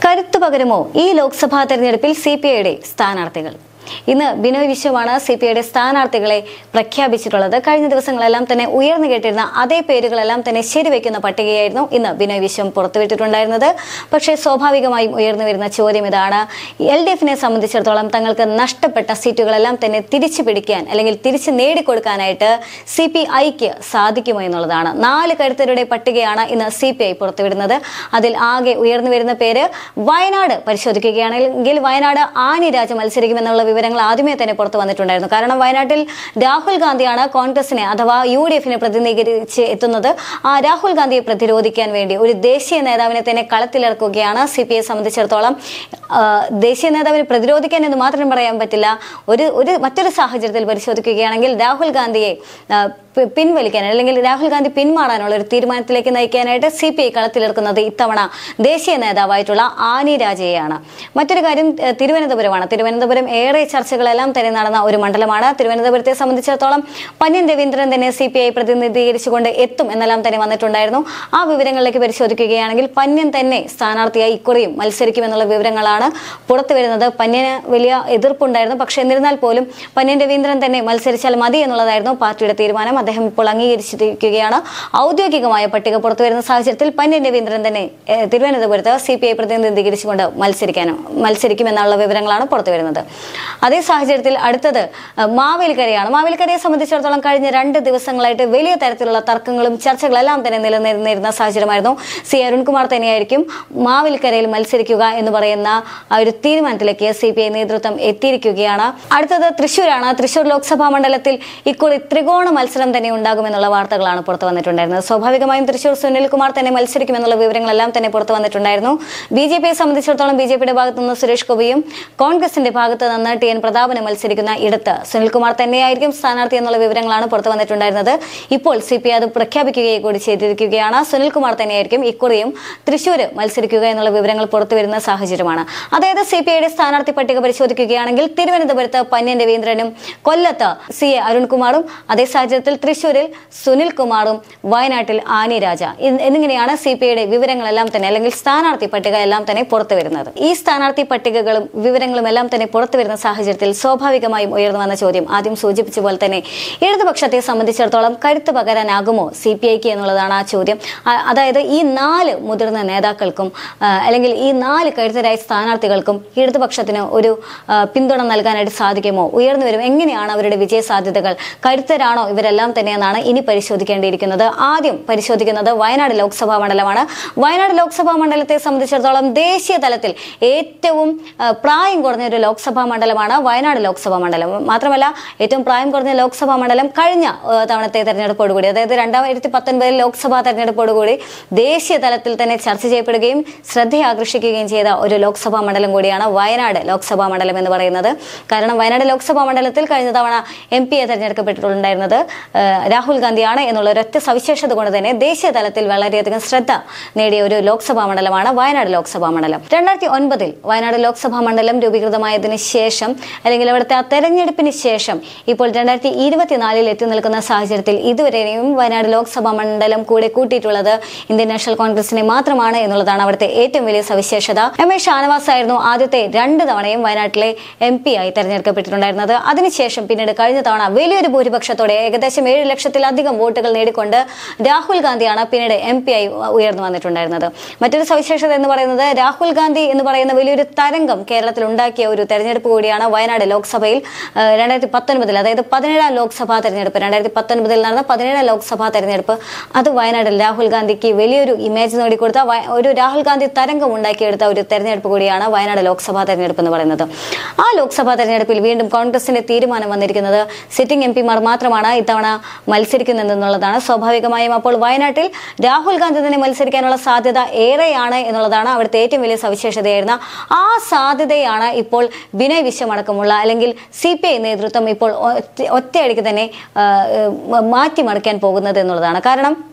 കരുത്തു പകരുമോ ഈ ലോക്സഭാ തെരഞ്ഞെടുപ്പിൽ സി പി ഐയുടെ സ്ഥാനാർത്ഥികൾ ഇന്ന് ബിനോയ് വിശ്വമാണ് സി പി ഐയുടെ സ്ഥാനാർത്ഥികളെ പ്രഖ്യാപിച്ചിട്ടുള്ളത് കഴിഞ്ഞ ദിവസങ്ങളെല്ലാം തന്നെ ഉയർന്നു കേട്ടിരുന്ന അതേ പേരുകളെല്ലാം തന്നെ ശരിവെക്കുന്ന പട്ടികയായിരുന്നു ഇന്ന് ബിനോയ് വിശ്വം പുറത്തുവിട്ടിട്ടുണ്ടായിരുന്നത് പക്ഷേ സ്വാഭാവികമായും ഉയർന്നു വരുന്ന ചോദ്യം ഇതാണ് എൽ ഡി എഫിനെ സംബന്ധിച്ചിടത്തോളം തങ്ങൾക്ക് നഷ്ടപ്പെട്ട സീറ്റുകളെല്ലാം തന്നെ തിരിച്ചു പിടിക്കാൻ അല്ലെങ്കിൽ തിരിച്ചു നേടിക്കൊടുക്കാനായിട്ട് സി പി ഐക്ക് സാധിക്കുമോ എന്നുള്ളതാണ് നാല് കരുത്തരുടെ പട്ടികയാണ് ഇന്ന് സി പി ഐ പുറത്തുവിടുന്നത് അതിൽ ആകെ ഉയർന്നു വരുന്ന പേര് വയനാട് പരിശോധിക്കുകയാണെങ്കിൽ വയനാട് ആനി രാജ മത്സരിക്കുമെന്നുള്ള വിവരങ്ങൾ ആദ്യമേ തന്നെ പുറത്തു വന്നിട്ടുണ്ടായിരുന്നു കാരണം വയനാട്ടിൽ രാഹുൽ ഗാന്ധിയാണ് കോൺഗ്രസിനെ അഥവാ യു ഡി എഫിനെ പ്രതിനിധീകരിച്ച് എത്തുന്നത് ആ രാഹുൽ ഗാന്ധിയെ പ്രതിരോധിക്കാൻ വേണ്ടി ഒരു ദേശീയ നേതാവിനെ തന്നെ കളത്തിലിറക്കുകയാണ് സി പി ഐ സംബന്ധിച്ചിടത്തോളം ആ, ദേശീയ നേതാവിനെ പ്രതിരോധിക്കാൻ എന്ന് മാത്രം പറയാൻ പറ്റില്ല ഒരു ഒരു മറ്റൊരു സാഹചര്യത്തിൽ പരിശോധിക്കുകയാണെങ്കിൽ രാഹുൽ ഗാന്ധിയെ ആ, പി- പിൻവലിക്കാൻ അല്ലെങ്കിൽ രാഹുൽ ഗാന്ധി പിന്മാറാനുള്ള ഒരു തീരുമാനത്തിലേക്ക് നയിക്കാനായിട്ട് സി പി ഐ കളത്തിലിറക്കുന്നത് ഇത്തവണ ദേശീയ നേതാവായിട്ടുള്ള ആനി രാജയെയാണ് മറ്റൊരു കാര്യം ഏഹ്, തിരുവനന്തപുരമാണ് തിരുവനന്തപുരം ഏറെ ചർച്ചകളെല്ലാം തന്നെ നടന്ന ഒരു മണ്ഡലമാണ് തിരുവനന്തപുരത്തെ സംബന്ധിച്ചിടത്തോളം പന്യൻ രവീന്ദ്രൻ തന്നെ സി പി ഐ പ്രതിനിധീകരിച്ചുകൊണ്ട് എത്തും എന്നെല്ലാം തന്നെ വന്നിട്ടുണ്ടായിരുന്നു ആ വിവരങ്ങളിലേക്ക് പരിശോധിക്കുകയാണെങ്കിൽ പന്യൻ തന്നെ സ്ഥാനാർത്ഥിയായി ഇക്കുറിയും മത്സരിക്കുമെന്നുള്ള വിവരങ്ങളാണ് പുറത്തു വരുന്നത് പന്യന് വലിയ എതിർപ്പുണ്ടായിരുന്നു പക്ഷെ എന്നിരുന്നാൽ പോലും പന്യൻ രവീന്ദ്രൻ തന്നെ മത്സരിച്ചാൽ മതി എന്നുള്ളതായിരുന്നു പാർട്ടിയുടെ തീരുമാനം അദ്ദേഹം ഇപ്പോൾ അംഗീകരിച്ചിരിക്കുകയാണ് ഔദ്യോഗികമായ പട്ടിക പുറത്തു വരുന്ന സാഹചര്യത്തിൽ പന്യൻ രവീന്ദ്രൻ തന്നെ ഏഹ്, തിരുവനന്തപുരത്ത് സി പി ഐ പ്രതിനിധീകരിച്ചുകൊണ്ട് മത്സരിക്കാനും മത്സരിക്കുമെന്നുള്ള വിവരങ്ങളാണ് പുറത്തു വരുന്നത് അതേ സാഹചര്യത്തിൽ അടുത്തത് ഏഹ്, മാവേലിക്കരയാണ് മാവേലിക്കരയെ സംബന്ധിച്ചിടത്തോളം കഴിഞ്ഞ രണ്ട് ദിവസങ്ങളായിട്ട് വലിയ തരത്തിലുള്ള തർക്കങ്ങളും ചർച്ചകളെല്ലാം തന്നെ നിലനിന്നിരുന്ന സാഹചര്യമായിരുന്നു സി അരുൺകുമാർ തന്നെയായിരിക്കും മാവേലിക്കരയിൽ മത്സരിക്കുക എന്ന് പറയുന്ന ആ ഒരു തീരുമാനത്തിലേക്ക് സി പി ഐ നേതൃത്വം എത്തിയിരിക്കുകയാണ് അടുത്തത് തൃശ്ശൂരാണ് തൃശ്ശൂർ ലോക്സഭാ മണ്ഡലത്തിൽ ഇക്കുറി ത്രികോണ മത്സരം തന്നെ ഉണ്ടാകുമെന്നുള്ള വാർത്തകളാണ് പുറത്തു വന്നിട്ടുണ്ടായിരുന്നത് സ്വാഭാവികമായും തൃശ്ശൂർ സുനിൽകുമാർ തന്നെ മത്സരിക്കുമെന്നുള്ള വിവരങ്ങളെല്ലാം തന്നെ പുറത്തു വന്നിട്ടുണ്ടായിരുന്നു ബി ജെ പിയെ സംബന്ധിച്ചിടത്തോളം ബി ജെ പിയുടെ ഭാഗത്തു നിന്ന് സുരേഷ് ഗോപിയും കോൺഗ്രസിന്റെ ഭാഗത്ത് നിന്ന് ടി എൻ പ്രതാപന് മത്സരിക്കുന്ന ഇടത്ത് സുനിൽകുമാർ തന്നെയായിരിക്കും സ്ഥാനാർത്ഥി എന്നുള്ള വിവരങ്ങളാണ് പുറത്തു വന്നിട്ടുണ്ടായിരുന്നത് ഇപ്പോൾ സി പി അത് പ്രഖ്യാപിക്കുകയും കൂടി ചെയ്തിരിക്കുകയാണ് സുനിൽകുമാർ തന്നെയായിരിക്കും ഇക്കുറിയും തൃശ്ശൂർ മത്സരിക്കുക എന്നുള്ള വിവരങ്ങൾ പുറത്തു വരുന്ന സാഹചര്യമാണ് അതായത് സി പി ഐയുടെ സ്ഥാനാർത്ഥി പട്ടിക പരിശോധിക്കുകയാണെങ്കിൽ തിരുവനന്തപുരത്ത് പന്യൻ രവീന്ദ്രനും കൊല്ലത്ത് സി എ അരുൺകുമാറും അതേ സാഹചര്യത്തിൽ തൃശ്ശൂരിൽ സുനിൽ കുമാറും വയനാട്ടിൽ ആനി രാജ ഇ- എന്നിങ്ങനെയാണ് സി പി ഐയുടെ വിവരങ്ങളെല്ലാം തന്നെ അല്ലെങ്കിൽ സ്ഥാനാർത്ഥി പട്ടിക എല്ലാം തന്നെ പുറത്തു വരുന്നത് ഈ സ്ഥാനാർത്ഥി പട്ടികകളും വിവരങ്ങളും എല്ലാം തന്നെ പുറത്തു വരുന്ന സാഹചര്യത്തിൽ സ്വാഭാവികമായും ഉയർന്നു വന്ന ചോദ്യം ആദ്യം സൂചിപ്പിച്ച പോലെ തന്നെ ഇടതുപക്ഷത്തെ സംബന്ധിച്ചിടത്തോളം കരുത്ത് പകരാനാകുമോ സി പി ഐക്ക് എന്നുള്ളതാണ് ആ ചോദ്യം ആ- അതായത് ഈ നാല് മുതിർന്ന നേതാക്കൾക്കും ആ, അല്ലെങ്കിൽ ഈ നാല് കരുത്തരായ സ്ഥാനാർത്ഥികൾക്കും ഇടതുപക്ഷത്തിന് ഒരു ആ, പിന്തുണ നൽകാനായിട്ട് സാധിക്കുമോ ഉയർന്നു വരും എങ്ങനെയാണ് അവരുടെ വിജയ സാധ്യതകൾ കരുത്തരാണോ ഇവരെല്ലാം തന്നെയെന്നാണ് ഇനി പരിശോധിക്കേണ്ടിയിരിക്കുന്നത് ആദ്യം പരിശോധിക്കുന്നത് വയനാട് ലോക്സഭാ മണ്ഡലമാണ് വയനാട് ലോക്സഭാ മണ്ഡലത്തെ സംബന്ധിച്ചിടത്തോളം ദേശീയ തലത്തിൽ ഏറ്റവും ആ, പ്രായം കുറഞ്ഞ ഒരു ലോക്സഭാ മണ്ഡലമാണ് വയനാട് ലോക്സഭാ മണ്ഡലം മാത്രമല്ല ഏറ്റവും പ്രായം കുറഞ്ഞ ലോക്സഭാ മണ്ഡലം കഴിഞ്ഞ ആ, തവണത്തെ തെരഞ്ഞെടുപ്പോടുകൂടി അതായത് രണ്ടായിരത്തി പത്തൊൻപതിൽ ലോക്സഭാ തെരഞ്ഞെടുപ്പോടുകൂടി ദേശീയ തലത്തിൽ തന്നെ ചർച്ച ചെയ്യപ്പെടുകയും ശ്രദ്ധയാകർഷിക്കുകയും ചെയ്ത ഒരു ലോക്സഭാ മണ്ഡലം കൂടിയാണ് വയനാട് ലോക്സഭാ മണ്ഡലം എന്ന് പറയുന്നത് കാരണം വയനാട് ലോക്സഭാ മണ്ഡലത്തിൽ കഴിഞ്ഞ തവണ എം പിയെ തെരഞ്ഞെടുക്കപ്പെട്ടിട്ടുണ്ടായിരുന്നത് ആ, രാഹുൽ ഗാന്ധിയാണ് എന്നുള്ള ഒരൊറ്റ സവിശേഷത കൊണ്ട് തന്നെ ദേശീയ തലത്തിൽ വളരെയധികം ശ്രദ്ധ നേടിയ ഒരു ലോക്സഭാ മണ്ഡലമാണ് വയനാട് ലോക്സഭാ മണ്ഡലം രണ്ടായിരത്തി ഒൻപതിൽ വയനാട് ലോക്സഭാ മണ്ഡലം രൂപീകൃതമായതിനു ശേഷം അല്ലെങ്കിൽ അവിടുത്തെ ആ തെരഞ്ഞെടുപ്പിന് ശേഷം ഇപ്പോൾ രണ്ടായിരത്തി ഇരുപത്തിനാലിൽ എത്തി നിൽക്കുന്ന സാഹചര്യത്തിൽ ഇതുവരെയും വയനാട് ലോക്സഭാ മണ്ഡലം കൂടെ കൂട്ടിയിട്ടുള്ളത് ഇന്ത്യൻ നാഷണൽ കോൺഗ്രസിനെ മാത്രമാണ് എന്നുള്ളതാണ് അവിടുത്തെ ഏറ്റവും വലിയ സവിശേഷത എം എ ഷാനവാസ് ആയിരുന്നു ആദ്യത്തെ രണ്ട് തവണയും വയനാട്ടിലെ എം പി ആയി തെരഞ്ഞെടുക്കപ്പെട്ടിട്ടുണ്ടായിരുന്നത് അതിനുശേഷം പിന്നീട് കഴിഞ്ഞ തവണ വലിയൊരു ഭൂരിപക്ഷത്തോടെ ഏകദേശം ഏഴ് ലക്ഷത്തിലധികം വോട്ടുകൾ നേടിക്കൊണ്ട് രാഹുൽ ഗാന്ധിയാണ് പിന്നീട് എം പി ആയി ഉയർന്നു വന്നിട്ടുണ്ടായിരുന്നത് മറ്റൊരു സവിശേഷത എന്ന് പറയുന്നത് രാഹുൽ ഗാന്ധി എന്ന് പറയുന്ന വലിയൊരു തരംഗം കേരളത്തിൽ ഉണ്ടാക്കിയ ഒരു തെരഞ്ഞെടുപ്പ് കൂടിയാണ് വയനാട് ലോക്സഭയിൽ രണ്ടായിരത്തി പത്തൊൻപതിൽ അതായത് പതിനേഴാം ലോക്സഭാ തെരഞ്ഞെടുപ്പ് രണ്ടായിരത്തി പത്തൊൻപതിൽ നടന്ന പതിനേഴാം ലോക്സഭാ തെരഞ്ഞെടുപ്പ് അത് വയനാട്ടിൽ രാഹുൽ ഗാന്ധിക്ക് വലിയൊരു ഇമേജ് നേടിക്കൊടുത്ത വയ- ഒരു രാഹുൽ ഗാന്ധി തരംഗം ഉണ്ടാക്കിയെടുത്ത ഒരു തെരഞ്ഞെടുപ്പ് കൂടിയാണ് വയനാട് ലോക്സഭാ തെരഞ്ഞെടുപ്പ് എന്ന് പറയുന്നത് ആ ലോക്സഭാ തെരഞ്ഞെടുപ്പിൽ വീണ്ടും കോൺഗ്രസിന്റെ തീരുമാനം വന്നിരിക്കുന്നത് സിറ്റിംഗ് എം പിമാർ മാത്രമാണ് ഇത്തവണ മത്സരിക്കുന്നതെന്നുള്ളതാണ് സ്വാഭാവികമായും അപ്പോൾ വയനാട്ടിൽ രാഹുൽ ഗാന്ധി തന്നെ മത്സരിക്കാനുള്ള സാധ്യത ഏറെയാണ് എന്നുള്ളതാണ് അവിടുത്തെ ഏറ്റവും വലിയ സവിശേഷതയായിരുന്ന ആ സാധ്യതയാണ് ഇപ്പോൾ വിനയ് വിശ്വം അടക്കമുള്ള അല്ലെങ്കിൽ സി പി ഐ നേതൃത്വം ഇപ്പോൾ ഒറ്റ- ഒറ്റയടിക്ക് തന്നെ ആ, ഏഹ്, മാറ്റിമറിക്കാൻ പോകുന്നത് എന്നുള്ളതാണ് കാരണം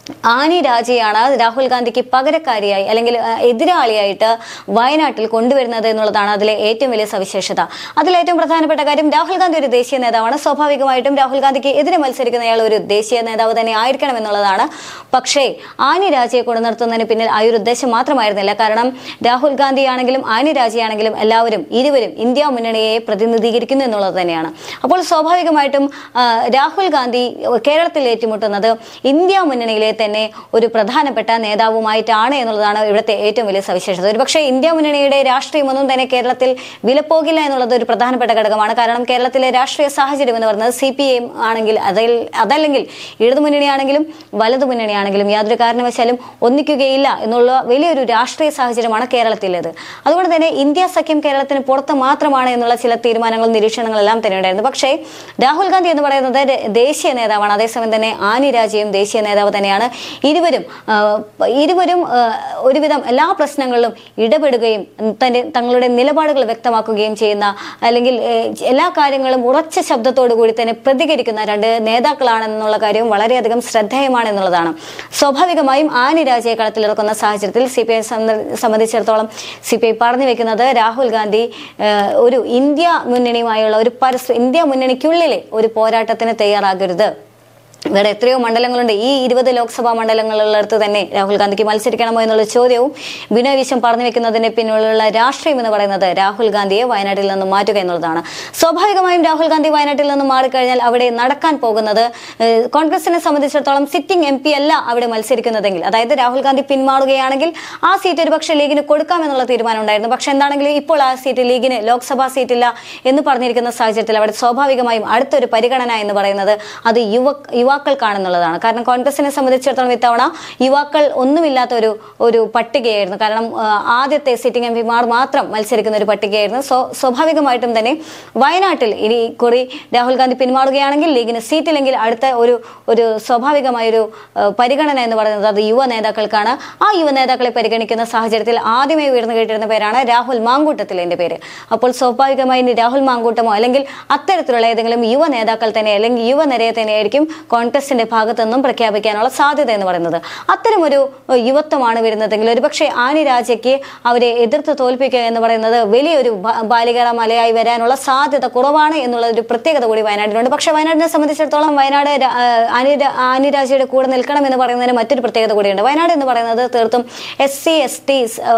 ആനി രാജയാണ് രാഹുൽ ഗാന്ധിക്ക് പകരക്കാരിയായി അല്ലെങ്കിൽ ആ, എതിരാളിയായിട്ട് വയനാട്ടിൽ കൊണ്ടുവരുന്നത് എന്നുള്ളതാണ് അതിലെ ഏറ്റവും വലിയ സവിശേഷത അതിലേറ്റവും പ്രധാനപ്പെട്ട കാര്യം രാഹുൽ ഗാന്ധി ഒരു ദേശീയ നേതാവാണ് സ്വാഭാവികമായിട്ടും രാഹുൽ ഗാന്ധിക്ക് എതിരെ മത്സരിക്കുന്നയാൾ ഒരു ദേശീയ നേതാവ് തന്നെ ആയിരിക്കണം എന്നുള്ളതാണ് പക്ഷേ ആനി രാജയെ കൊണ്ടു നിർത്തുന്നതിന് പിന്നിൽ ആ ഒരു ഉദ്ദേശം മാത്രമായിരുന്നില്ല കാരണം രാഹുൽ ഗാന്ധി ആണെങ്കിലും ആനി രാജയാണെങ്കിലും എല്ലാവരും ഇരുവരും ഇന്ത്യ മുന്നണിയെ പ്രതിനിധീകരിക്കുന്നു എന്നുള്ളത് തന്നെയാണ് അപ്പോൾ സ്വാഭാവികമായിട്ടും ആ, രാഹുൽ ഗാന്ധി കേരളത്തിൽ ഏറ്റുമുട്ടുന്നത് ഇന്ത്യ മുന്നണിയിലെ തന്നെ ഒരു പ്രധാനപ്പെട്ട നേതാവുമായിട്ടാണ് എന്നുള്ളതാണ് ഇവിടുത്തെ ഏറ്റവും വലിയ സവിശേഷത ഒരു പക്ഷേ ഇന്ത്യ മുന്നണിയുടെ രാഷ്ട്രീയമൊന്നും തന്നെ കേരളത്തിൽ വിലപ്പോകില്ല എന്നുള്ളത് ഒരു പ്രധാനപ്പെട്ട ഘടകമാണ് കാരണം കേരളത്തിലെ രാഷ്ട്രീയ സാഹചര്യം എന്ന് പറയുന്നത് സി പി എം ആണെങ്കിൽ അതിൽ അതല്ലെങ്കിൽ ഇടതു മുന്നണിയാണെങ്കിലും വലതു മുന്നണിയാണെങ്കിലും യാതൊരു കാരണവശാലും ഒന്നിക്കുകയില്ല എന്നുള്ള വലിയൊരു രാഷ്ട്രീയ സാഹചര്യമാണ് കേരളത്തിലേത് അതുകൊണ്ട് തന്നെ ഇന്ത്യ സഖ്യം കേരളത്തിന് പുറത്ത് മാത്രമാണ് എന്നുള്ള ചില തീരുമാനങ്ങളും നിരീക്ഷണങ്ങളെല്ലാം തന്നെ ഉണ്ടായിരുന്നു പക്ഷേ രാഹുൽ ഗാന്ധി എന്ന് പറയുന്നത് ര- ദേശീയ നേതാവാണ് അതേസമയം തന്നെ ആനി രാജയും ദേശീയ നേതാവ് തന്നെയാണ് ഇരുവരും ആ, ഇരുവരും ആ, ഒരുവിധം എല്ലാ പ്രശ്നങ്ങളിലും ഇടപെടുകയും തന്റെ തങ്ങളുടെ നിലപാടുകൾ വ്യക്തമാക്കുകയും ചെയ്യുന്ന അല്ലെങ്കിൽ ഏ, എല്ലാ കാര്യങ്ങളും ഉറച്ച ശബ്ദത്തോടു കൂടി തന്നെ പ്രതികരിക്കുന്ന രണ്ട് നേതാക്കളാണെന്നുള്ള കാര്യവും വളരെയധികം ശ്രദ്ധേയമാണ് എന്നുള്ളതാണ് സ്വാഭാവികമായും ആനി രാജയെ കളത്തിലിറക്കുന്ന സാഹചര്യത്തിൽ സി പി ഐ സംബന്ധിച്ചിടത്തോളം സി പി ഐ പറഞ്ഞു വെക്കുന്നത് രാഹുൽ ഗാന്ധി ആ, ഒരു ഇന്ത്യ മുന്നണിയുമായുള്ള ഒരു പരസ്പര ഇന്ത്യ മുന്നണിക്കുള്ളിലെ ഒരു പോരാട്ടത്തിന് തയ്യാറാകരുത് ഇവിടെ എത്രയോ മണ്ഡലങ്ങളുണ്ട് ഈ ഇരുപത് ലോക്സഭാ മണ്ഡലങ്ങളുള്ളിടത്ത് തന്നെ രാഹുൽ ഗാന്ധിക്ക് മത്സരിക്കണമോ എന്നുള്ള ചോദ്യവും ബിനോയ് വിശ്വം പറഞ്ഞു വെക്കുന്നതിന് പിന്നിലുള്ള രാഷ്ട്രീയം എന്ന് പറയുന്നത് രാഹുൽ ഗാന്ധിയെ വയനാട്ടിൽ നിന്നും മാറ്റുക എന്നുള്ളതാണ് സ്വാഭാവികമായും രാഹുൽ ഗാന്ധി വയനാട്ടിൽ നിന്നും മാറിക്കഴിഞ്ഞാൽ അവിടെ നടക്കാൻ പോകുന്നത് ഏഹ്, കോൺഗ്രസിനെ സംബന്ധിച്ചിടത്തോളം സിറ്റിംഗ് എം പി അല്ല അവിടെ മത്സരിക്കുന്നതെങ്കിൽ അതായത് രാഹുൽ ഗാന്ധി പിന്മാറുകയാണെങ്കിൽ ആ സീറ്റ് ഒരു പക്ഷേ ലീഗിന് കൊടുക്കാമെന്നുള്ള തീരുമാനം ഉണ്ടായിരുന്നു പക്ഷെ എന്താണെങ്കിലും ഇപ്പോൾ ആ സീറ്റ് ലീഗിന് ലോക്സഭാ സീറ്റില്ല എന്ന് പറഞ്ഞിരിക്കുന്ന സാഹചര്യത്തിൽ അവിടെ സ്വാഭാവികമായും അടുത്തൊരു പരിഗണന എന്ന് പറയുന്നത് അത് യുവ യുവാക്കൾക്കാണെന്നുള്ളതാണ് കാരണം കോൺഗ്രസിനെ സംബന്ധിച്ചിടത്തോളം ഇത്തവണ യുവാക്കൾ ഒന്നുമില്ലാത്ത ഒരു ഒരു പട്ടികയായിരുന്നു കാരണം ആ, ആദ്യത്തെ സിറ്റിംഗ് എം പിമാർ മാത്രം മത്സരിക്കുന്ന ഒരു പട്ടികയായിരുന്നു സോ സ്വാഭാവികമായിട്ടും തന്നെ വയനാട്ടിൽ ഇനി കുറി രാഹുൽ ഗാന്ധി പിന്മാറുകയാണെങ്കിൽ ലീഗിന് സീറ്റില്ലെങ്കിൽ അടുത്ത ഒരു ഒരു സ്വാഭാവികമായൊരു ആ, പരിഗണന എന്ന് പറയുന്നത് അത് യുവ നേതാക്കൾക്കാണ് ആ യുവ നേതാക്കളെ പരിഗണിക്കുന്ന സാഹചര്യത്തിൽ ആദ്യമേ ഉയർന്നു കേട്ടിരുന്ന പേരാണ് രാഹുൽ മാങ്കൂട്ടത്തിലിന്റെ പേര് അപ്പോൾ സ്വാഭാവികമായി ഇനി രാഹുൽ മാങ്കൂട്ടമോ അല്ലെങ്കിൽ അത്തരത്തിലുള്ള ഏതെങ്കിലും യുവ നേതാക്കൾ തന്നെ അല്ലെങ്കിൽ യുവനിരയെ തന്നെയായിരിക്കും കോൺഗ്രസിന്റെ ഭാഗത്തു നിന്നും പ്രഖ്യാപിക്കാനുള്ള സാധ്യത എന്ന് പറയുന്നത് അത്തരമൊരു ഏഹ്, യുവത്വമാണ് വരുന്നതെങ്കിൽ ഒരുപക്ഷെ ആനി രാജയ്ക്ക് അവരെ എതിർത്ത് തോൽപ്പിക്കുക എന്ന് പറയുന്നത് വലിയൊരു ബ- ബാലികട മലയായി വരാനുള്ള സാധ്യത കുറവാണ് എന്നുള്ള ഒരു പ്രത്യേകത കൂടി വയനാട്ടിലുണ്ട് പക്ഷെ വയനാടിനെ സംബന്ധിച്ചിടത്തോളം വയനാട് രാ- ഏഹ്, ആനി രാ- ആനി രാജയുടെ കൂടെ നിൽക്കണം എന്ന് പറയുന്നതിന് മറ്റൊരു പ്രത്യേകത കൂടിയുണ്ട് വയനാട് എന്ന് പറയുന്നത് തീർത്തും എസ് സി എസ് ടി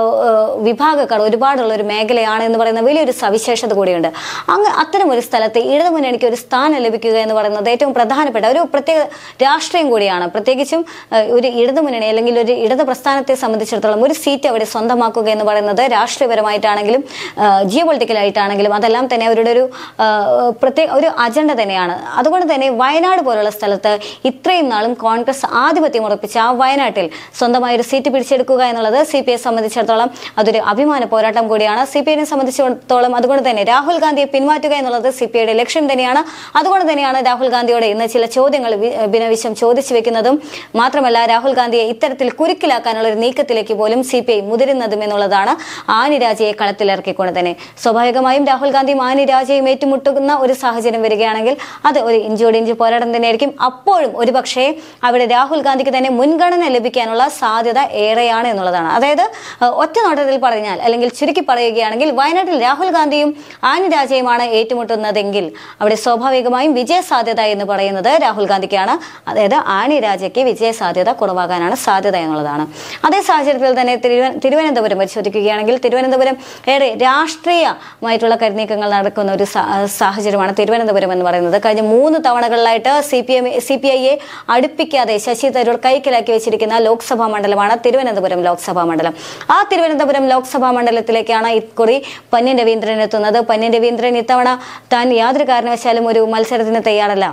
വിഭാഗക്കാർ ഒരുപാടുള്ള ഒരു മേഖലയാണ് എന്ന് പറയുന്ന വലിയൊരു സവിശേഷത കൂടിയുണ്ട് അങ്ങ് അത്തരം ഒരു സ്ഥലത്ത് ഇടതു മുന്നണിക്ക് ഒരു സ്ഥാനം ലഭിക്കുക എന്ന് പറയുന്നത് ഏറ്റവും പ്രധാനപ്പെട്ട ഒരു പ്രത്യേക രാഷ്ട്രീയം കൂടിയാണ് പ്രത്യേകിച്ചും ഏഹ്, ഒരു ഇടതു മുന്നണി അല്ലെങ്കിൽ ഒരു ഇടത് പ്രസ്ഥാനത്തെ സംബന്ധിച്ചിടത്തോളം ഒരു സീറ്റ് അവിടെ സ്വന്തമാക്കുക എന്ന് പറയുന്നത് രാഷ്ട്രീയപരമായിട്ടാണെങ്കിലും ജിയോ പൊളിറ്റിക്കലായിട്ടാണെങ്കിലും അതെല്ലാം തന്നെ അവരുടെ ഒരു ഏഹ്, പ്രത്യേക ഒരു അജണ്ട തന്നെയാണ് അതുകൊണ്ട് തന്നെ വയനാട് പോലുള്ള സ്ഥലത്ത് ഇത്രയും നാളും കോൺഗ്രസ് ആധിപത്യം ഉറപ്പിച്ച ആ വയനാട്ടിൽ സ്വന്തമായ ഒരു സീറ്റ് പിടിച്ചെടുക്കുക എന്നുള്ളത് സി പി ഐ സംബന്ധിച്ചിടത്തോളം അതൊരു അഭിമാന പോരാട്ടം കൂടിയാണ് സി പി ഐനെ സംബന്ധിച്ചിടത്തോളം അതുകൊണ്ട് തന്നെ രാഹുൽ ഗാന്ധിയെ പിന്മാറ്റുക എന്നുള്ളത് സി പി ഐയുടെ ലക്ഷ്യം തന്നെയാണ് അതുകൊണ്ട് തന്നെയാണ് രാഹുൽ ഗാന്ധിയോട് ഇന്ന് ചില ചോദ്യങ്ങൾ വി- ബിനവിശ്വം ചോദിച്ചു വെക്കുന്നതും മാത്രമല്ല രാഹുൽ ഗാന്ധിയെ ഇത്തരത്തിൽ കുരുക്കിലാക്കാനുള്ള ഒരു നീക്കത്തിലേക്ക് പോലും സി പി ഐ മുതിരുന്നതും എന്നുള്ളതാണ് ആനി രാജയെ കളത്തിലിറക്കിക്കൊണ്ട് തന്നെ സ്വാഭാവികമായും രാഹുൽ ഗാന്ധിയും ആനി രാജയും ഏറ്റുമുട്ടുന്ന ഒരു സാഹചര്യം വരികയാണെങ്കിൽ അത് ഒരു ഇഞ്ചോട് ഇഞ്ച് പോരാട്ടം തന്നെയായിരിക്കും അപ്പോഴും ഒരുപക്ഷേ അവിടെ രാഹുൽ ഗാന്ധിക്ക് തന്നെ മുൻഗണന ലഭിക്കാനുള്ള സാധ്യത ഏറെയാണ് എന്നുള്ളതാണ് അതായത് ഏഹ്, ഒറ്റ നോട്ടത്തിൽ പറഞ്ഞാൽ അല്ലെങ്കിൽ ചുരുക്കി പറയുകയാണെങ്കിൽ വയനാട്ടിൽ രാഹുൽ ഗാന്ധിയും ആനി രാജയുമാണ് ഏറ്റുമുട്ടുന്നതെങ്കിൽ അവിടെ സ്വാഭാവികമായും വിജയ സാധ്യത എന്ന് പറയുന്നത് രാഹുൽ ഗാന്ധിക്കാണ് അതായത് ആനി രാജയ്ക്ക് വിജയ സാധ്യത കുറവാകാനാണ് സാധ്യത എന്നുള്ളതാണ് അതേ സാഹചര്യത്തിൽ തന്നെ തിരുവ- തിരുവനന്തപുരം പരിശോധിക്കുകയാണെങ്കിൽ തിരുവനന്തപുരം ഏറെ രാഷ്ട്രീയമായിട്ടുള്ള കരുനീക്കങ്ങൾ നടക്കുന്ന ഒരു സാ- സാഹചര്യമാണ് തിരുവനന്തപുരം എന്ന് പറയുന്നത് കഴിഞ്ഞ മൂന്ന് തവണകളിലായിട്ട് C P M C P ഐയെ അടുപ്പിക്കാതെ ശശി തരൂർ കൈക്കലാക്കി വെച്ചിരിക്കുന്ന ലോക്സഭാ മണ്ഡലമാണ് തിരുവനന്തപുരം ലോക്സഭാ മണ്ഡലം ആ തിരുവനന്തപുരം ലോക്സഭാ മണ്ഡലത്തിലേക്കാണ് ഇക്കുറി പന്ന്യൻ രവീന്ദ്രൻ എത്തുന്നത് പന്ന്യൻ രവീന്ദ്രൻ ഇത്തവണ താൻ യാതൊരു കാരണവശാലും ഒരു മത്സരത്തിന് തയ്യാറല്ല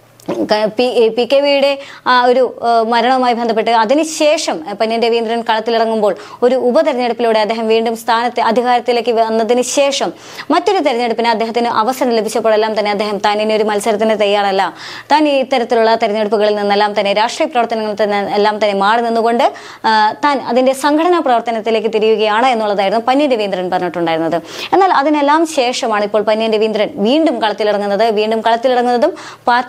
ക- പി പി കെ വിയുടെ ആ ഒരു ആ, മരണവുമായി ബന്ധപ്പെട്ട് അതിനുശേഷം പന്യൻ രവീന്ദ്രൻ കളത്തിലിറങ്ങുമ്പോൾ ഒരു ഉപതെരഞ്ഞെടുപ്പിലൂടെ അദ്ദേഹം വീണ്ടും സ്ഥാനത്ത് അധികാരത്തിലേക്ക് വന്നതിന് ശേഷം മറ്റൊരു തെരഞ്ഞെടുപ്പിന് അദ്ദേഹത്തിന് അവസരം ലഭിച്ചപ്പോഴെല്ലാം തന്നെ അദ്ദേഹം താൻ ഇനി ഒരു മത്സരത്തിന് തയ്യാറല്ല താൻ ഈ ഇത്തരത്തിലുള്ള തെരഞ്ഞെടുപ്പുകളിൽ നിന്നെല്ലാം തന്നെ രാഷ്ട്രീയ പ്രവർത്തനങ്ങളിൽ തന്നെ എല്ലാം തന്നെ മാറി നിന്നുകൊണ്ട് ആ, താൻ അതിന്റെ സംഘടനാ പ്രവർത്തനത്തിലേക്ക് തിരിയുകയാണ് എന്നുള്ളതായിരുന്നു പന്യൻ രവീന്ദ്രൻ പറഞ്ഞിട്ടുണ്ടായിരുന്നത് എന്നാൽ അതിനെല്ലാം ശേഷമാണ് ഇപ്പോൾ പന്യൻ രവീന്ദ്രൻ വീണ്ടും കളത്തിലിറങ്ങുന്നത് വീണ്ടും കളത്തിലിറങ്ങുന്നതും പാർട്ടിയുടെ സമ്മതം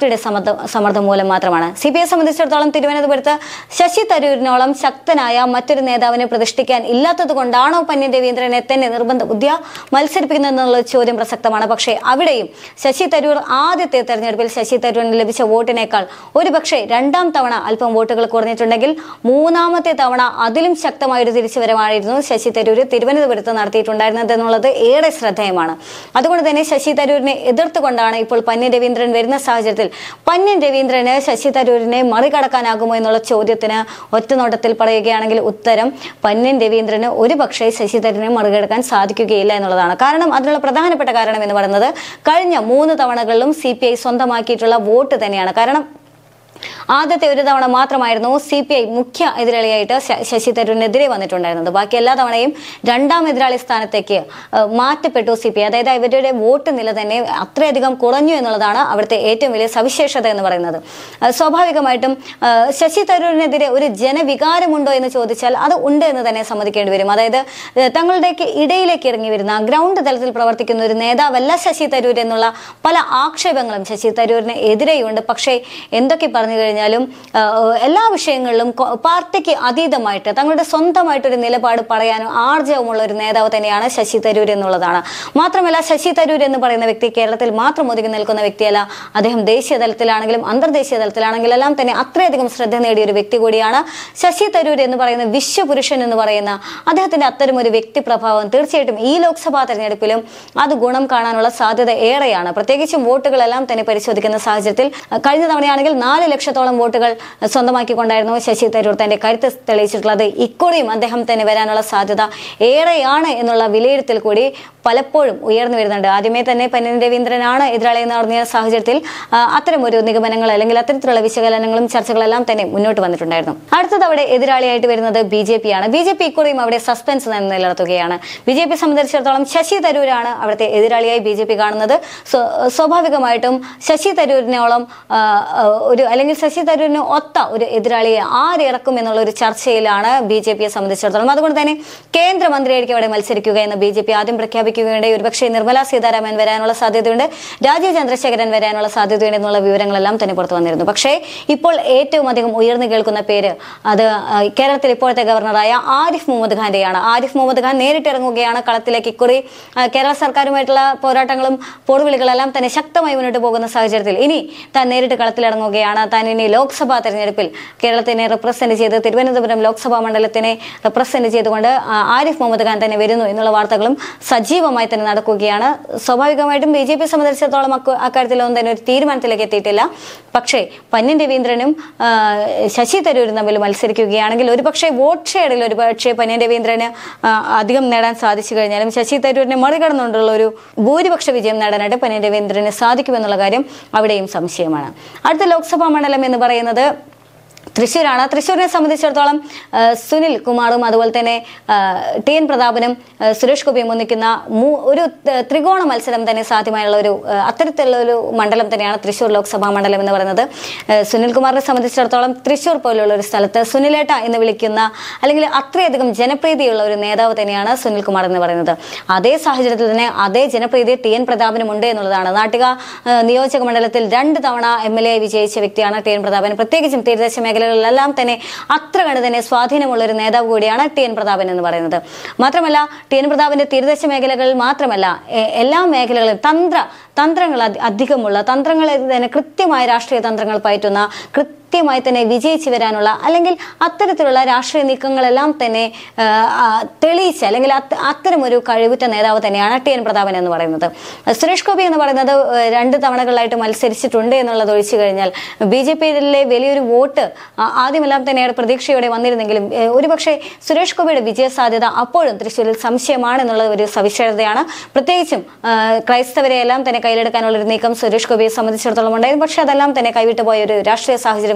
സമ്മർദ്ദം സമ്മർദ്ദം മൂലം മാത്രമാണ് സി പി ഐ സംബന്ധിച്ചിടത്തോളം തിരുവനന്തപുരത്ത് ശശി തരൂരിനോളം ശക്തനായ മറ്റൊരു നേതാവിനെ പ്രതിഷ്ഠിക്കാൻ ഇല്ലാത്തത് കൊണ്ടാണോ പന്യൻ രവീന്ദ്രനെ തന്നെ നിർബന്ധ ബുദ്ധിയ മത്സരിപ്പിക്കുന്നതെന്നുള്ള ചോദ്യം പ്രസക്തമാണ് പക്ഷേ അവിടെയും ശശി തരൂർ ആദ്യത്തെ തെരഞ്ഞെടുപ്പിൽ ശശി തരൂരിന് ലഭിച്ച വോട്ടിനേക്കാൾ ഒരുപക്ഷെ രണ്ടാം തവണ അല്പം വോട്ടുകൾ കുറഞ്ഞിട്ടുണ്ടെങ്കിൽ മൂന്നാമത്തെ തവണ അതിലും ശക്തമായ ഒരു തിരിച്ചുവരവായിരുന്നു ശശി തരൂർ തിരുവനന്തപുരത്ത് നടത്തിയിട്ടുണ്ടായിരുന്നത് എന്നുള്ളത് ഏറെ ശ്രദ്ധേയമാണ് അതുകൊണ്ട് തന്നെ ശശി തരൂരിനെ എതിർത്തുകൊണ്ടാണ് ഇപ്പോൾ പന്യൻ രവീന്ദ്രൻ വരുന്ന സാഹചര്യത്തിൽ പന്യൻ രവീന്ദ്രന് ശശി തരൂരിനെ മറികടക്കാനാകുമോ എന്നുള്ള ചോദ്യത്തിന് ഒറ്റനോട്ടത്തിൽ പറയുകയാണെങ്കിൽ ഉത്തരം പന്യൻ രവീന്ദ്രന് ഒരു പക്ഷേ ശശി തരൂരിനെ മറികടക്കാൻ സാധിക്കുകയില്ല എന്നുള്ളതാണ് കാരണം അതിനുള്ള പ്രധാനപ്പെട്ട കാരണം എന്ന് പറയുന്നത് കഴിഞ്ഞ മൂന്ന് തവണകളിലും സി സ്വന്തമാക്കിയിട്ടുള്ള വോട്ട് തന്നെയാണ് കാരണം ആദ്യത്തെ ഒരു തവണ മാത്രമായിരുന്നു സി പി ഐ മുഖ്യ എതിരാളിയായിട്ട് ശ- ശശി തരൂരിനെതിരെ വന്നിട്ടുണ്ടായിരുന്നത് ബാക്കി എല്ലാ തവണയും രണ്ടാം എതിരാളി സ്ഥാനത്തേക്ക് ഏഹ്, മാറ്റപ്പെട്ടു സി പി ഐ അതായത് ഇവരുടെ വോട്ട് നില തന്നെ അത്രയധികം കുറഞ്ഞു എന്നുള്ളതാണ് അവിടുത്തെ ഏറ്റവും വലിയ സവിശേഷത എന്ന് പറയുന്നത് ഏഹ്, സ്വാഭാവികമായിട്ടും ഏഹ്, ശശി തരൂരിനെതിരെ ഒരു ജനവികാരമുണ്ടോ എന്ന് ചോദിച്ചാൽ അത് ഉണ്ട് എന്ന് തന്നെ സമ്മതിക്കേണ്ടി വരും അതായത് ഏഹ്, തങ്ങളുടെയൊക്കെ ഇടയിലേക്ക് ഇറങ്ങി വരുന്ന ഗ്രൗണ്ട് തലത്തിൽ പ്രവർത്തിക്കുന്ന ഒരു നേതാവല്ല ശശി തരൂർ എന്നുള്ള പല ആക്ഷേപങ്ങളും ശശി തരൂരിന് എതിരെയുണ്ട് പക്ഷേ എന്തൊക്കെ പറഞ്ഞു കഴിഞ്ഞാലും ആ, എല്ലാ വിഷയങ്ങളിലും കൊ- പാർട്ടിക്ക് അതീതമായിട്ട് തങ്ങളുടെ സ്വന്തമായിട്ടൊരു നിലപാട് പറയാനും ആർജവമുള്ള ഒരു നേതാവ് തന്നെയാണ് ശശി തരൂർ എന്നുള്ളതാണ് മാത്രമല്ല ശശി തരൂർ എന്ന് പറയുന്ന വ്യക്തി കേരളത്തിൽ മാത്രം ഒതുങ്ങി നിൽക്കുന്ന വ്യക്തിയല്ല അദ്ദേഹം ദേശീയ തലത്തിലാണെങ്കിലും അന്തർദേശീയ തലത്തിലാണെങ്കിലും എല്ലാം തന്നെ അത്രയധികം ശ്രദ്ധ നേടിയ ഒരു വ്യക്തി കൂടിയാണ് ശശി തരൂർ എന്ന് പറയുന്ന വിശ്വപുരുഷൻ എന്ന് പറയുന്ന അദ്ദേഹത്തിന്റെ അത്തരം ഒരു വ്യക്തി പ്രഭാവം തീർച്ചയായിട്ടും ഈ ലോക്സഭാ തെരഞ്ഞെടുപ്പിലും അത് ഗുണം കാണാനുള്ള സാധ്യത ഏറെയാണ് പ്രത്യേകിച്ചും വോട്ടുകളെല്ലാം തന്നെ പരിശോധിക്കുന്ന സാഹചര്യത്തിൽ അഹ് കഴിഞ്ഞ തവണയാണെങ്കിൽ നാല് ലക്ഷത്തോളം വോട്ടുകൾ സ്വന്തമാക്കിക്കൊണ്ടായിരുന്നു ശശി തരൂർ തന്റെ കരുത്ത് തെളിയിച്ചിട്ടുള്ളത് ഇക്കുറിയും അദ്ദേഹം തന്നെ വരാനുള്ള സാധ്യത ഏറെയാണ് എന്നുള്ള വിലയിരുത്തൽ കൂടി പലപ്പോഴും ഉയർന്നു വരുന്നുണ്ട് ആദ്യമേ തന്നെ പന്നൻ രവീന്ദ്രനാണ് എതിരാളി എന്ന് പറഞ്ഞ സാഹചര്യത്തിൽ ആ, അത്തരം ഒരു നിഗമനങ്ങൾ അല്ലെങ്കിൽ അത്തരത്തിലുള്ള വിശകലനങ്ങളും ചർച്ചകളെല്ലാം തന്നെ മുന്നോട്ട് വന്നിട്ടുണ്ടായിരുന്നു അടുത്തത് അവിടെ എതിരാളിയായിട്ട് വരുന്നത് ബി ജെ പി ആണ് ബി ജെ പി ഇക്കുറിയും അവിടെ സസ്പെൻസ് തന്നെ നിലനിർത്തുകയാണ് ബി ജെ പി സംബന്ധിച്ചിടത്തോളം ശശി തരൂരാണ് അവിടുത്തെ എതിരാളിയായി ബി ജെ പി കാണുന്നത് സ്വ- സ്വാഭാവികമായിട്ടും ശശി തരൂരിനോളം ആ, ആ, ഒരു അല്ലെങ്കിൽ ശശി തരൂരിന് ഒത്ത ഒരു എതിരാളിയെ ആരിറക്കും എന്നുള്ള ഒരു ചർച്ചയിലാണ് ബി ജെ പിയെ സംബന്ധിച്ചിടത്തോളം അതുകൊണ്ട് തന്നെ കേന്ദ്രമന്ത്രിയായിരിക്കും അവിടെ മത്സരിക്കുക എന്ന് ബി ജെ പി ആദ്യം പ്രഖ്യാപിക്കുകയുണ്ടായി ഒരുപക്ഷെ നിർമ്മല സീതാരാമൻ വരാനുള്ള സാധ്യതയുണ്ട് രാജീവ് ചന്ദ്രശേഖരൻ വരാനുള്ള സാധ്യതയുണ്ട് എന്നുള്ള വിവരങ്ങളെല്ലാം തന്നെ പുറത്തു വന്നിരുന്നു പക്ഷേ ഇപ്പോൾ ഏറ്റവും അധികം ഉയർന്നു കേൾക്കുന്ന പേര് അത് ആ, കേരളത്തിൽ ഇപ്പോഴത്തെ ഗവർണറായ ആരിഫ് മുഹമ്മദ് ഖാന്റെയാണ് ആരിഫ് മുഹമ്മദ് ഖാൻ നേരിട്ടിറങ്ങുകയാണ് കളത്തിലേക്ക് ഇക്കുറി ആ, കേരള സർക്കാരുമായിട്ടുള്ള പോരാട്ടങ്ങളും പോർവിളികളെല്ലാം തന്നെ ശക്തമായി മുന്നോട്ട് പോകുന്ന സാഹചര്യത്തിൽ ഇനി താൻ നേരിട്ട് കളത്തിലിറങ്ങുകയാണ് താൻ ഇനി ലോക്സഭാ തെരഞ്ഞെടുപ്പിൽ കേരളത്തിനെ റെപ്രസെന്റ് ചെയ്ത് തിരുവനന്തപുരം ലോക്സഭാ മണ്ഡലത്തിനെ റെപ്രസെന്റ് ചെയ്തുകൊണ്ട് ആ, ആരിഫ് മുഹമ്മദ് ഖാൻ തന്നെ വരുന്നു എന്നുള്ള വാർത്തകളും സജീവമായി തന്നെ നടക്കുകയാണ് സ്വാഭാവികമായിട്ടും ബി ജെ പി സംബന്ധിച്ചിടത്തോളം അക്ക- അക്കാര്യത്തിലൊന്നും തന്നെ ഒരു തീരുമാനത്തിലേക്ക് എത്തിയിട്ടില്ല പക്ഷേ പന്യൻ രവീന്ദ്രനും ആ, ശശി തരൂരും തമ്മിൽ മത്സരിക്കുകയാണെങ്കിൽ ഒരുപക്ഷെ വോട്ട് ഷെയറിൽ ഒരുപക്ഷെ പന്യൻ രവീന്ദ്രന് ആ, അധികം നേടാൻ സാധിച്ചു കഴിഞ്ഞാലും ശശി തരൂരിനെ മറികടന്നുകൊണ്ടുള്ള ഒരു ഭൂരിപക്ഷ വിജയം നേടാനായിട്ട് പന്യൻ രവീന്ദ്രന് സാധിക്കുമെന്നുള്ള കാര്യം അവിടെയും സംശയമാണ് അടുത്ത ലോക്സഭാ മണ്ഡലം എന്ന് പറയുന്നത് തൃശ്ശൂരാണ് തൃശ്ശൂരിനെ സംബന്ധിച്ചിടത്തോളം ആ, സുനിൽ കുമാറും അതുപോലെ തന്നെ ആ, ടി എൻ പ്രതാപനും ആ, സുരേഷ് ഗോപിയും ഒന്നിക്കുന്ന മൂ- ഒരു ത- ത്രികോണ മത്സരം തന്നെ സാധ്യമായുള്ള ഒരു ആ, അത്തരത്തിലുള്ള ഒരു മണ്ഡലം തന്നെയാണ് തൃശ്ശൂർ ലോക്സഭാ മണ്ഡലം എന്ന് പറയുന്നത് ആ, സുനിൽ കുമാറിനെ സംബന്ധിച്ചിടത്തോളം തൃശ്ശൂർ പോലുള്ള ഒരു സ്ഥലത്ത് സുനിലേട്ട എന്ന് വിളിക്കുന്ന അല്ലെങ്കിൽ അത്രയധികം ജനപ്രീതിയുള്ള ഒരു നേതാവ് തന്നെയാണ് സുനിൽ കുമാർ എന്ന് പറയുന്നത് അതേ സാഹചര്യത്തിൽ തന്നെ അതേ ജനപ്രീതി ടി എൻ പ്രതാപനും ഉണ്ട് എന്നുള്ളതാണ് നാട്ടിക ആ, നിയോജക മണ്ഡലത്തിൽ രണ്ട് തവണ എം എൽ എ വിജയിച്ച വ്യക്തിയാണ് ടി എൻ പ്രതാപൻ പ്രത്യേകിച്ചും തീരദേശ മേഖലകളിലെല്ലാം തന്നെ അത്ര കണ്ട് തന്നെ സ്വാധീനമുള്ള ഒരു നേതാവ് കൂടിയാണ് ടി എൻ പ്രതാപൻ എന്ന് പറയുന്നത് മാത്രമല്ല ടി എൻ പ്രതാപന്റെ തീരദേശ മേഖലകളിൽ മാത്രമല്ല എ- എല്ലാ മേഖലകളിലും തന്ത്ര തന്ത്രങ്ങൾ അധി- അധികമുള്ള തന്ത്രങ്ങളിൽ തന്നെ കൃത്യമായ രാഷ്ട്രീയ തന്ത്രങ്ങൾ പയറ്റുന്ന കൃത്യമായി തന്നെ വിജയിച്ചു വരാനുള്ള അല്ലെങ്കിൽ അത്തരത്തിലുള്ള രാഷ്ട്രീയ നീക്കങ്ങളെല്ലാം തന്നെ ആ, ആ, തെളിയിച്ച അല്ലെങ്കിൽ അത്ത- അത്തരം ഒരു കഴിവുറ്റ നേതാവ് തന്നെയാണ് ടി എൻ പ്രതാപൻ എന്ന് പറയുന്നത് സുരേഷ് ഗോപി എന്ന് പറയുന്നത് ഏ, രണ്ട് തവണകളായിട്ട് മത്സരിച്ചിട്ടുണ്ട് എന്നുള്ളത് ഒഴിച്ചു കഴിഞ്ഞാൽ ബി ജെ പിയിലെ വലിയൊരു വോട്ട് ആ, ആദ്യമെല്ലാം തന്നെ ഏറെ പ്രതീക്ഷയോടെ വന്നിരുന്നെങ്കിലും ഏ, ഒരുപക്ഷെ സുരേഷ് ഗോപിയുടെ വിജയ സാധ്യത അപ്പോഴും തൃശ്ശൂരിൽ സംശയമാണ് എന്നുള്ള ഒരു സവിശേഷതയാണ് പ്രത്യേകിച്ചും ആ, ക്രൈസ്തവരെ എല്ലാം തന്നെ കയ്യിലെടുക്കാനുള്ള ഒരു നീക്കം സുരേഷ് ഗോപിയെ സംബന്ധിച്ചിടത്തോളം ഉണ്ടായിരുന്നു പക്ഷെ അതെല്ലാം തന്നെ കൈവിട്ടു പോയ ഒരു രാഷ്ട്രീയ സാഹചര്യം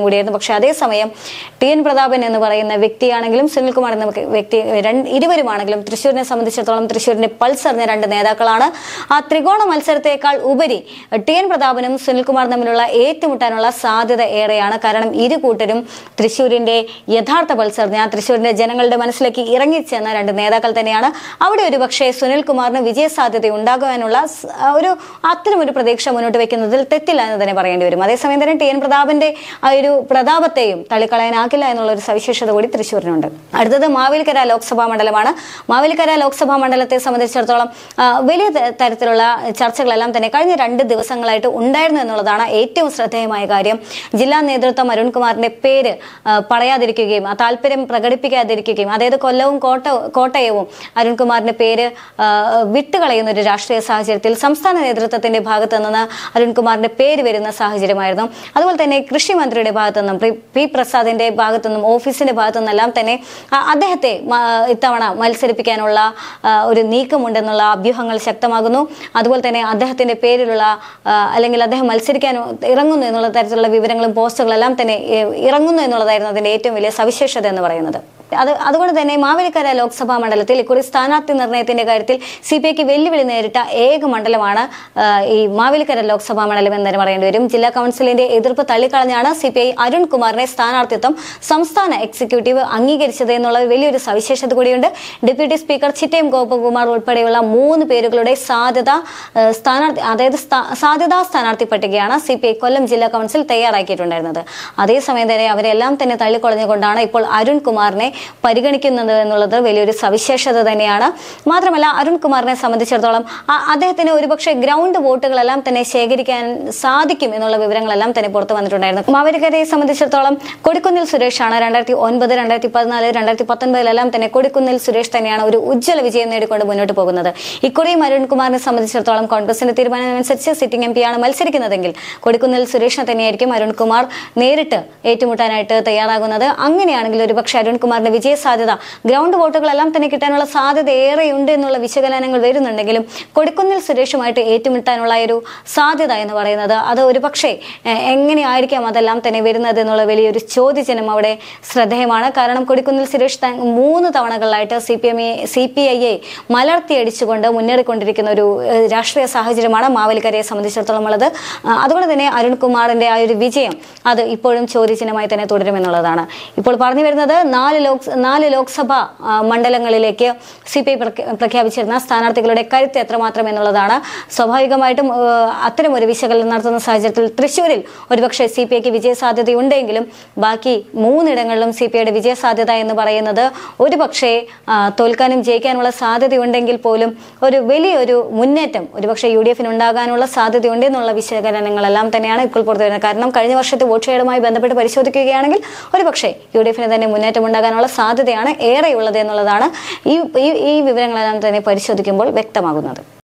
കൂടിയായിരുന്നു പക്ഷെ അതേസമയം ടി എൻ പ്രതാപൻ എന്ന് പറയുന്ന വ്യക്തിയാണെങ്കിലും സുനിൽകുമാർ എന്ന വ്യക്തി രണ്ട് ഇരുവരുമാണെങ്കിലും തൃശ്ശൂരിനെ സംബന്ധിച്ചിടത്തോളം തൃശ്ശൂരിന്റെ പൾസ് അറിഞ്ഞ രണ്ട് നേതാക്കളാണ് ആ ത്രികോണ മത്സരത്തെക്കാൾ ഉപരി ടി എൻ പ്രതാപനും സുനിൽകുമാർ തമ്മിലുള്ള ഏറ്റുമുട്ടാനുള്ള സാധ്യത ഏറെയാണ് കാരണം ഇരു കൂട്ടരും തൃശ്ശൂരിന്റെ യഥാർത്ഥ പൾസ് അറിഞ്ഞ തൃശ്ശൂരിന്റെ ജനങ്ങളുടെ മനസ്സിലേക്ക് ഇറങ്ങിച്ചെന്ന രണ്ട് നേതാക്കൾ തന്നെയാണ് അവിടെ ഒരു പക്ഷേ സുനിൽകുമാറിന് വിജയസാധ്യത ഉണ്ടാകുവാനുള്ള സ്- ആ ഒരു അത്തരം ഒരു പ്രതീക്ഷ മുന്നോട്ട് വെക്കുന്നതിൽ തെറ്റില്ല എന്ന് തന്നെ പറയേണ്ടി വരും അതേസമയം തന്നെ ടി എൻ പ്രതാപന്റെ ആ ഒരു പ്രതാപത്തെയും തള്ളിക്കളയാനാകില്ല എന്നുള്ള ഒരു സവിശേഷത കൂടി തൃശ്ശൂരിനുണ്ട് അടുത്തത് മാവേലിക്കര ലോക്സഭാ മണ്ഡലമാണ് മാവേലിക്കര ലോക്സഭാ മണ്ഡലത്തെ സംബന്ധിച്ചിടത്തോളം ആ, വലിയ ത- തരത്തിലുള്ള ചർച്ചകളെല്ലാം തന്നെ കഴിഞ്ഞ രണ്ട് ദിവസങ്ങളായിട്ട് ഉണ്ടായിരുന്നു എന്നുള്ളതാണ് ഏറ്റവും ശ്രദ്ധേയമായ കാര്യം ജില്ലാ നേതൃത്വം അരുൺകുമാറിന്റെ പേര് ആ, പറയാതിരിക്കുകയും ആ താല്പര്യം പ്രകടിപ്പിക്കാതിരിക്കുകയും അതായത് കൊല്ലവും കോട്ട കോട്ടയവും അരുൺകുമാറിന്റെ പേര് ആ, വിട്ടുകളയുന്ന ഒരു രാഷ്ട്രീയ സാഹചര്യത്തിൽ സംസ്ഥാന നേതൃത്വത്തിന്റെ ഭാഗത്തു നിന്ന് അരുൺകുമാറിന്റെ പേര് വരുന്ന സാഹചര്യമായിരുന്നു അതുപോലെ തന്നെ കൃഷി മന്ത്രിയുടെ ഭാഗത്തു നിന്നും പി- പി പ്രസാദിന്റെ ഭാഗത്തു നിന്നും ഓഫീസിന്റെ ഭാഗത്തു നിന്നെല്ലാം തന്നെ ആ, അദ്ദേഹത്തെ മ- ഇത്തവണ മത്സരിപ്പിക്കാനുള്ള ആ, ഒരു നീക്കമുണ്ടെന്നുള്ള അഭ്യൂഹങ്ങൾ ശക്തമാകുന്നു അതുപോലെ തന്നെ അദ്ദേഹത്തിന്റെ പേരിലുള്ള ആ, അല്ലെങ്കിൽ അദ്ദേഹം മത്സരിക്കാൻ ഇറങ്ങുന്നു എന്നുള്ള തരത്തിലുള്ള വിവരങ്ങളും പോസ്റ്റുകളെല്ലാം തന്നെ ഏ, ഇറങ്ങുന്നു എന്നുള്ളതായിരുന്നു അതിന്റെ ഏറ്റവും വലിയ സവിശേഷത എന്ന് പറയുന്നത് അത് അതുകൊണ്ട് തന്നെ മാവേലിക്കര ലോക്സഭാ മണ്ഡലത്തിൽ ഇക്കുറി സ്ഥാനാർത്ഥി നിർണയത്തിന്റെ കാര്യത്തിൽ സി പി ഐക്ക് വെല്ലുവിളി നേരിട്ട ഏക മണ്ഡലമാണ് ആ, ഈ മാവേലിക്കര ലോക്സഭാ മണ്ഡലം എന്ന് തന്നെ പറയേണ്ടി വരും ജില്ലാ കൗൺസിലിന്റെ എതിർപ്പ് തള്ളിക്കളഞ്ഞാണ് സി പി ഐ അരുൺകുമാറിനെ സ്ഥാനാർത്ഥിത്വം സംസ്ഥാന എക്സിക്യൂട്ടീവ് അംഗീകരിച്ചത് എന്നുള്ള വലിയൊരു സവിശേഷത കൂടിയുണ്ട് ഡെപ്യൂട്ടി സ്പീക്കർ ചിറ്റയം ഗോപകുമാർ ഉൾപ്പെടെയുള്ള മൂന്ന് പേരുകളുടെ സാധ്യത ആ, സ്ഥാനാർത്ഥി അതായത് സ്ഥാ- സാധ്യതാ സ്ഥാനാർത്ഥി പട്ടികയാണ് സി പി ഐ കൊല്ലം ജില്ലാ കൗൺസിൽ തയ്യാറാക്കിയിട്ടുണ്ടായിരുന്നത് അതേസമയം തന്നെ അവരെല്ലാം തന്നെ തള്ളിക്കൊളഞ്ഞുകൊണ്ടാണ് ഇപ്പോൾ അരുൺകുമാറിനെ പരിഗണിക്കുന്നത് എന്നുള്ളത് വലിയൊരു സവിശേഷത തന്നെയാണ് മാത്രമല്ല അരുൺകുമാറിനെ സംബന്ധിച്ചിടത്തോളം ആ- അദ്ദേഹത്തിന് ഒരുപക്ഷെ ഗ്രൗണ്ട് വോട്ടുകളെല്ലാം തന്നെ ശേഖരിക്കാൻ സാധിക്കും എന്നുള്ള വിവരങ്ങളെല്ലാം തന്നെ പുറത്തു വന്നിട്ടുണ്ടായിരുന്നു മാവേലിക്കരയെ സംബന്ധിച്ചിടത്തോളം കൊടിക്കുന്നിൽ സുരേഷാണ് രണ്ടായിരത്തി ഒൻപത് രണ്ടായിരത്തി പതിനാല് രണ്ടായിരത്തി പത്തൊൻപതിലെല്ലാം തന്നെ കൊടിക്കുന്നിൽ സുരേഷ് തന്നെയാണ് ഒരു ഉജ്ജ്വല വിജയം നേടിക്കൊണ്ട് മുന്നോട്ട് പോകുന്നത് ഇക്കുറിയും അരുൺകുമാറിനെ സംബന്ധിച്ചിടത്തോളം കോൺഗ്രസിന്റെ തീരുമാനമനുസരിച്ച് സിറ്റിംഗ് എം പിയാണ് മത്സരിക്കുന്നതെങ്കിൽ കൊടിക്കുന്നിൽ സുരേഷിനെ തന്നെയായിരിക്കും അരുൺകുമാർ നേരിട്ട് ഏറ്റുമുട്ടാനായിട്ട് തയ്യാറാകുന്നത് അങ്ങനെയാണെങ്കിൽ ഒരുപക്ഷെ അരുൺകുമാറിന്റെ വിജയ സാധ്യത ഗ്രൗണ്ട് വോട്ടുകളെല്ലാം തന്നെ കിട്ടാനുള്ള സാധ്യത ഏറെയുണ്ട് എന്നുള്ള വിശകലനങ്ങൾ വരുന്നുണ്ടെങ്കിലും കൊടിക്കുന്നിൽ സുരേഷുമായിട്ട് ഏറ്റുമുട്ടാനുള്ള ഒരു സാധ്യത എന്ന് പറയുന്നത് അത് ഒരുപക്ഷെ എ- എങ്ങനെയായിരിക്കാം അതെല്ലാം തന്നെ വരുന്നത് എന്നുള്ള വലിയൊരു ചോദ്യചിഹ്നം അവിടെ ശ്രദ്ധേയമാണ് കാരണം കൊടിക്കുന്നിൽ സുരേഷ് ത- മൂന്ന് തവണകളിലായിട്ട് C P M C P ഐയെ മലർത്തിയടിച്ചുകൊണ്ട് മുന്നേറിക്കൊണ്ടിരിക്കുന്ന ഒരു ഏഹ്, രാഷ്ട്രീയ സാഹചര്യമാണ് മാവേലിക്കരയെ സംബന്ധിച്ചിടത്തോളം ഉള്ളത് ആ, അതുകൊണ്ട് തന്നെ അരുൺകുമാറിന്റെ ആ ഒരു വിജയം അത് ഇപ്പോഴും ചോദ്യചിഹ്നമായി തന്നെ തുടരുമെന്നുള്ളതാണ് ഇപ്പോൾ പറഞ്ഞു വരുന്നത് നാല് ലോക് നാല് ലോക്സഭാ ആ, മണ്ഡലങ്ങളിലേക്ക് സി പി ഐ പ്രഖ്യാപിച്ചിരുന്ന സ്ഥാനാർത്ഥികളുടെ കരുത്ത് എത്രമാത്രം എന്നുള്ളതാണ് സ്വാഭാവികമായിട്ടും ആ, അത്തരം ഒരു വിശകലനം നടത്തുന്ന സാഹചര്യത്തിൽ തൃശ്ശൂരിൽ ഒരുപക്ഷെ സി പി ഐക്ക് വിജയ സാധ്യതയുണ്ടെങ്കിലും ബാക്കി മൂന്നിടങ്ങളിലും സി പി ഐയുടെ വിജയ സാധ്യത എന്ന് പറയുന്നത് ഒരുപക്ഷെ ആ, തോൽക്കാനും ജയിക്കാനുള്ള സാധ്യതയുണ്ടെങ്കിൽ പോലും ഒരു വലിയൊരു മുന്നേറ്റം ഒരുപക്ഷെ യു ഡി എഫിന് ഉണ്ടാകാനുള്ള സാധ്യതയുണ്ട് എന്നുള്ള വിശകലനങ്ങളെല്ലാം തന്നെയാണ് ഇപ്പോൾ പുറത്തു വരുന്നത് കാരണം കഴിഞ്ഞ വർഷത്തെ വോട്ട് ഷെയറുമായി ബന്ധപ്പെട്ട് പരിശോധിക്കുകയാണെങ്കിൽ ഒരുപക്ഷെ യു ഡി എഫിന് തന്നെ മുന്നേറ്റം ഉണ്ടാകാനുള്ള സാധ്യതയാണ് ഏറെയുള്ളത് എന്നുള്ളതാണ് ഈ ഈ- ഈ വിവരങ്ങളെല്ലാം തന്നെ പരിശോധിക്കുമ്പോൾ വ്യക്തമാകുന്നത്